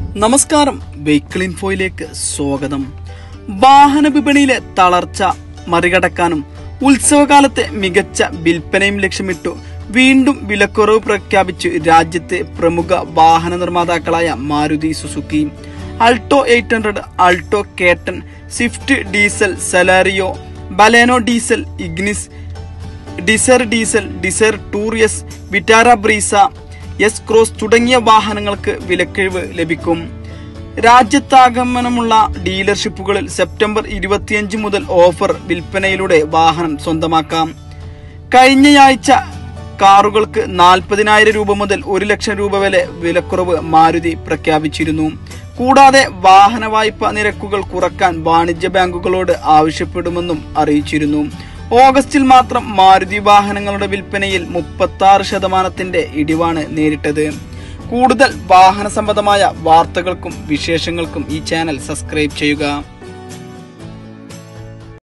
നമസ്കാരം വെഹിക്കിൾ ഇൻഫോയിലേക്ക് സ്വാഗതം വാഹന വിപണിയിലെ തളർച്ച മറികടക്കാനും ഉത്സവകാലത്തെ മികച്ച വിൽപ്പനയും ലക്ഷ്യമിട്ടു വീണ്ടും വിലക്കുറവ് പ്രഖ്യാപിച്ചു രാജ്യത്തെ പ്രമുഖ വാഹന നിർമ്മാതാക്കളായ Maruti Suzuki Alto eight hundred Alto K ten Swift diesel Celerio Baleno diesel Ignis Dzire diesel Dzire tour S Vitara Brezza S cross തുടങ്ങിയ വാഹനങ്ങൾക്ക് വിലക്കിഴിവ് ലഭിക്കും രാജ്യത്താഗമനമുള്ള ഡീലർഷിപ്പുകളിൽ സെപ്റ്റംബർ ഇരുപത്തിയഞ്ച് മുതൽ ഓഫർ വിൽപ്പനയിലൂടെ വാഹനം സ്വന്തമാക്കാം കഴിഞ്ഞയാഴ്ച കാറുകൾക്ക് നാൽപ്പതിനായിരം രൂപ മുതൽ ഒരു ലക്ഷം രൂപ വരെ വിലക്കുറവ് മാരുതി പ്രഖ്യാപിച്ചിരുന്നു കൂടാതെ വാഹന വായ്പ നിരക്കുകൾ കുറക്കാൻ വാണിജ്യ ബാങ്കുകളോട് ആവശ്യപ്പെടുമെന്നും അറിയിച്ചിരുന്നു ഓഗസ്റ്റിൽ മാത്രം മാരുതി വാഹനങ്ങളുടെ വിൽപ്പനയിൽ മുപ്പത്തി ആറ് ശതമാനത്തിന്റെ ഇടിവാണ് നേരിട്ടത് കൂടുതൽ വാഹന സംബന്ധമായ വാർത്തകൾക്കും വിശേഷങ്ങൾക്കും ഈ ചാനൽ സബ്സ്ക്രൈബ് ചെയ്യുക